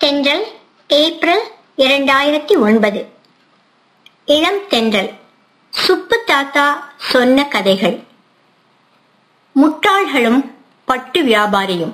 தென்றல் ஏப்ரல் இரண்டாயிரத்தி ஒன்பது இளம் தென்றல் சுப்பு தாத்தா சொன்ன கதைகள் முட்டாள்களும் பட்டு வியாபாரியும்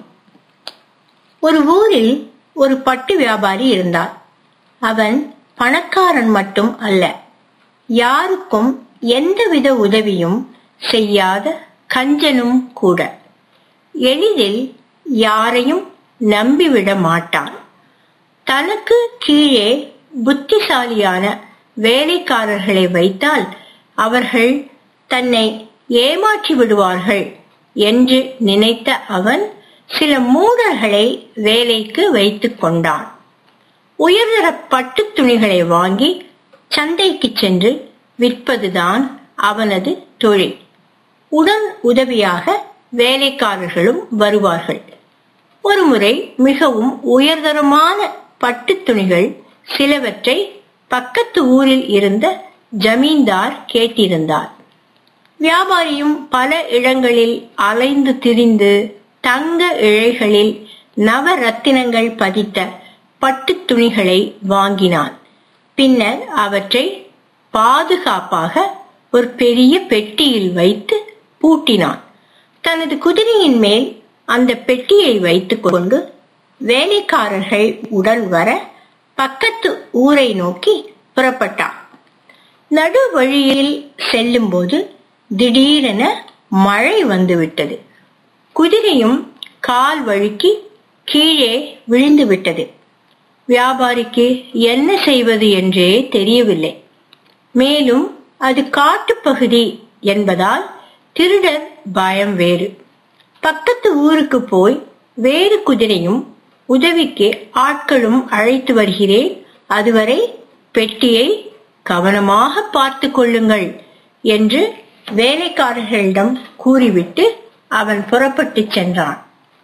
ஒரு ஊரில் ஒரு பட்டு வியாபாரி இருந்தார் அவன் பணக்காரன் மட்டும் அல்ல யாருக்கும் எந்தவித உதவியும் செய்யாத கஞ்சனும் கூட எளிதில் யாரையும் நம்பிவிட மாட்டான் தனக்கு கீழே புத்திசாலியான வேலைக்காரர்களை வைத்தால் அவர்கள் தன்னை ஏமாற்றி விடுவார்கள் என்று நினைத்த அவன் சில மூடர்களை வேலைக்கு வைத்துக் கொண்டான் உயர்தர பட்டு துணிகளை வாங்கி சந்தைக்கு சென்று விற்பதுதான் அவனது தொழில் உடன் உதவியாக வேலைக்காரர்களும் வருவார்கள் ஒருமுறை மிகவும் உயர்தரமான பட்டு துணிகள் சிலவற்றை பக்கத்து ஊரில் இருந்த ஜமீன்தார் கேட்டிருந்தார் வியாபாரியும் பல இடங்களில் அலைந்து திரிந்து தங்க இழைகளில் நவரத்தினங்கள் பதித்த பட்டு துணிகளை வாங்கினான் பின்னர் அவற்றை பாதுகாப்பாக ஒரு பெரிய பெட்டியில் வைத்து பூட்டினான் தனது குதிரையின் மேல் அந்த பெட்டியை வைத்துக் கொண்டு வேலைக்காரர்கள் உடன் வர பக்கத்து ஊரை நோக்கி புறப்பட்டான் நடு வழியில் செல்லும்போது திடீரென மழை வந்துவிட்டது குதிரையும் கால் வழுக்கி கீழே விழுந்து விட்டது வியாபாரிக்கு என்ன செய்வது என்றே தெரியவில்லை மேலும் அது காட்டுப்பகுதி என்பதால் திருடர் பயம் வேறு பக்கத்து ஊருக்கு போய் வேறு குதிரையும் உதவிக்கு ஆட்களும் அழைத்து வருகிறேன் அதுவரை பெட்டியை கவனமாக பார்த்து கொள்ளுங்கள் என்று வேலைக்காரர்களிடம் கூறிவிட்டு அவன் புறப்பட்டு சென்றான்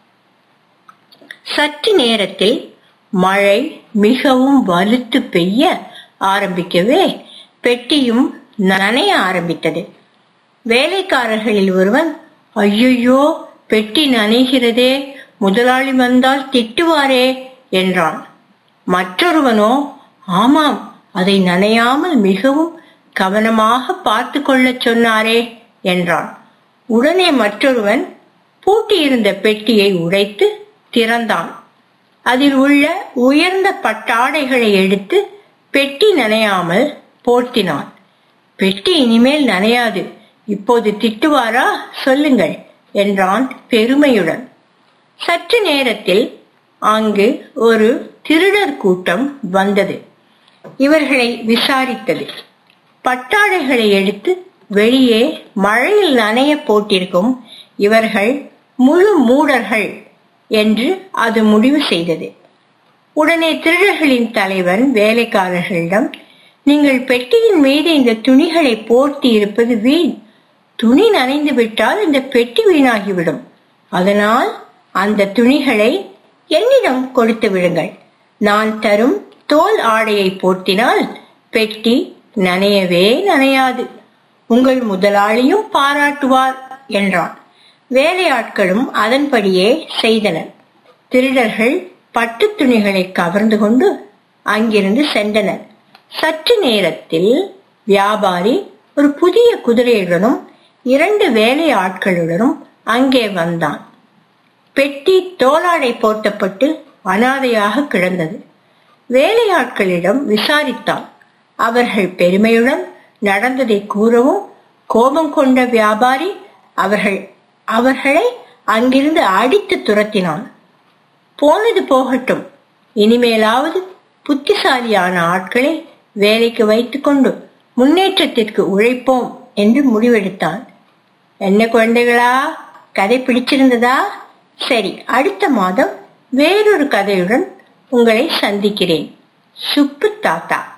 சற்று நேரத்தில் மழை மிகவும் வலுத்து பெய்ய ஆரம்பிக்கவே பெட்டியும் நனைய ஆரம்பித்தது வேலைக்காரர்களில் ஒருவன் ஐயையோ பெட்டி நனைகிறதே முதலாளி வந்தால் திட்டுவாரே என்றான் மற்றொருவனோ ஆமாம் அதை நனையாமல் மிகவும் கவனமாக பார்த்து கொள்ளச் சொன்னாரே என்றான் உடனே மற்றொருவன் பூட்டியிருந்த பெட்டியை உடைத்து திறந்தான் அதில் உள்ள உயர்ந்த பட்டாடைகளை எடுத்து பெட்டி நனையாமல் போர்த்தினான் பெட்டி இனிமேல் நனையாது இப்போது திட்டுவாரா சொல்லுங்கள் என்றான் பெருமையுடன் சற்று நேரத்தில் அங்கு ஒரு திருடர் கூட்டம் வந்தது இவர்களை விசாரித்தது பட்டாடைகளை எடுத்து வெளியே மழையில் நனைய போட்டிருக்கும் இவர்கள் முழு மூடர்கள் என்று அது முடிவு செய்தது உடனே திருடர்களின் தலைவன் வேலைக்காரர்களிடம் நீங்கள் பெட்டியின் மீது இந்த துணிகளை போர்த்தி இருப்பது வீண் துணி நனைந்து விட்டால் இந்த பெட்டி வீணாகிவிடும் அதனால் அந்த துணிகளை என்னிடம் கொடுத்து விடுங்கள் நான் தரும் தோல் ஆடையை போர்த்தினால் பெட்டி நனையவே நனையாது உங்கள் முதலாளியும் பாராட்டுவார் என்றான் வேலையாட்களும் அதன்படியே செய்தனர் திருடர்கள் பட்டு துணிகளை கவர்ந்து கொண்டு அங்கிருந்து சென்றனர் சற்று நேரத்தில் வியாபாரி ஒரு புதிய குதிரையுடனும் இரண்டு வேலை ஆட்களுடனும் அங்கே வந்தான் பெட்டி தோளாடை போர்த்தப்பட்டு அனாதையாக கிடந்தது வேலையாட்களிடம் விசாரித்தான் அவர்கள் பெருமையுடன் நடந்ததை கூறவும் கோபம் கொண்ட வியாபாரி அவர்கள் அவர்களை அங்கிருந்து அடித்து துரத்தினான் போனது போகட்டும் இனிமேலாவது புத்திசாலியான ஆட்களை வேலைக்கு வைத்துக்கொண்டு முன்னேற்றத்திற்கு உழைப்போம் என்று முடிவெடுத்தான் என்ன குழந்தைகளா கதை பிடிச்சிருந்ததா சரி அடுத்த மாதம் வேறொரு கதையுடன் உங்களை சந்திக்கிறேன் சுப்பு தாத்தா